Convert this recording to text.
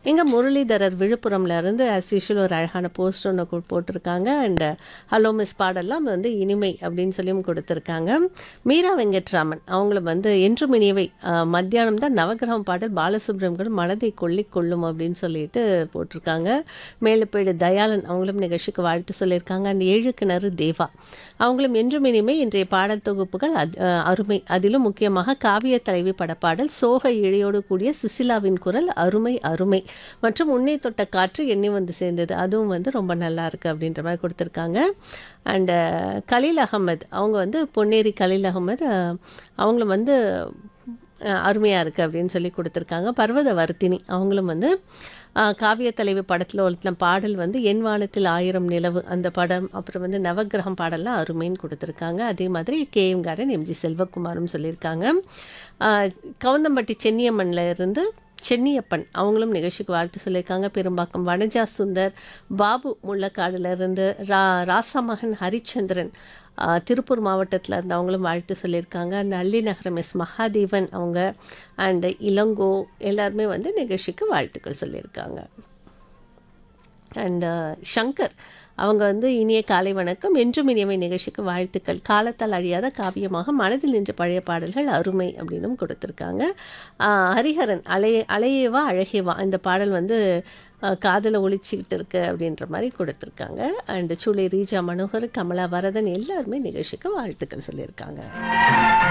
இங்கே முரளிதரர் விழுப்புரம்ல இருந்து as usual ஒரு அழகான போஸ்ட் ஒன்று கு- போட்டிருக்காங்க அண்ட் ஹலோ மிஸ் பாடெல்லாம் வந்து இனிமை அப்படின்னு சொல்லியும் கொடுத்துருக்காங்க மீரா வெங்கட்ராமன் அவங்களும் வந்து என்றும் இனியவை அஹ், மத்தியானம் தான் நவகிரகம் பாடல் பாலசுப்ரமணியம் மனதை கொள்ளி கொள்ளும் அப்படின்னு சொல்லிட்டு போட்டிருக்காங்க மேலுப்பேடு தயாளன் அவங்களும் நிகழ்ச்சிக்கு வாழ்த்து சொல்லியிருக்காங்க அண்ட் ஏழு கிணறு தேவா அவங்களும் என்றும் இனிமை இன்றைய பாடல் தொகுப்புகள் அத்- அஹ், அருமை அதிலும் முக்கியமாக காவிய தலைவி படப்பாடல் சோக இழையோடு கூடிய சுசிலாவின் குரல் அருமை அருமை மற்றும் உன்னை தொட்ட காற்று எண்ணி வந்து சேர்ந்தது அதுவும் வந்து ரொம்ப நல்லா இருக்கு அப்படின்ற மாதிரி கொடுத்துருக்காங்க அண்டு கலீல் அகமது அவங்க வந்து பொன்னேரி கலீல் அகமது அஹ், அவங்களும் வந்து அருமையாக இருக்குது அப்படின்னு சொல்லி கொடுத்துருக்காங்க பர்வத வர்த்தினி அவங்களும் வந்து அஹ், காவிய தலைவி படத்தில் ஒருத்தன பாடல் வந்து என் வானத்தில் ஆயிரம் நிலவு அந்த படம் அப்புறம் வந்து நவக்கிரகம் பாடல்லாம் அருமைன்னு கொடுத்துருக்காங்க அதே மாதிரி கே எம் கார்டன் எம்ஜி செல்வகுமாரும் சொல்லியிருக்காங்க அஹ், கவுந்தம்பட்டி சென்னியம்மன்ல இருந்து சென்னியப்பன் அவங்களும் நிகழ்ச்சிக்கு வாழ்த்து சொல்லியிருக்காங்க பெரும்பாக்கம் வனஜா சுந்தர் பாபு முள்ளக்காடுல இருந்து ரா ராசமகன் ஹரிச்சந்திரன் ஆ, திருப்பூர் மாவட்டத்தில் இருந்து அவங்களும் வாழ்த்து சொல்லியிருக்காங்க நல்லி நகரம் எஸ் மகாதேவன் அவங்க அண்ட் இளங்கோ எல்லாருமே வந்து நிகழ்ச்சிக்கு வாழ்த்துக்கள் சொல்லியிருக்காங்க அண்ட் ஷங்கர் அவங்க வந்து இனிய காலை வணக்கம் என்றும் இனியவை நிகழ்ச்சிக்கு வாழ்த்துக்கள் காலத்தால் அழியாத காவியமாக மனதில் நின்ற பழைய பாடல்கள் அருமை அப்படின்னும் கொடுத்துருக்காங்க ஆஹ் ஹரிஹரன் அலைய அலையேவா அழகேவா இந்த பாடல் வந்து காதில் ஒழிச்சிக்கிட்டு இருக்கு அப்படின்ற மாதிரி கொடுத்துருக்காங்க அண்டு சூளை ரீஜா மனோகர் கமலா வரதன் எல்லாருமே நிகழ்ச்சிக்கு வாழ்த்துக்கள் சொல்லியிருக்காங்க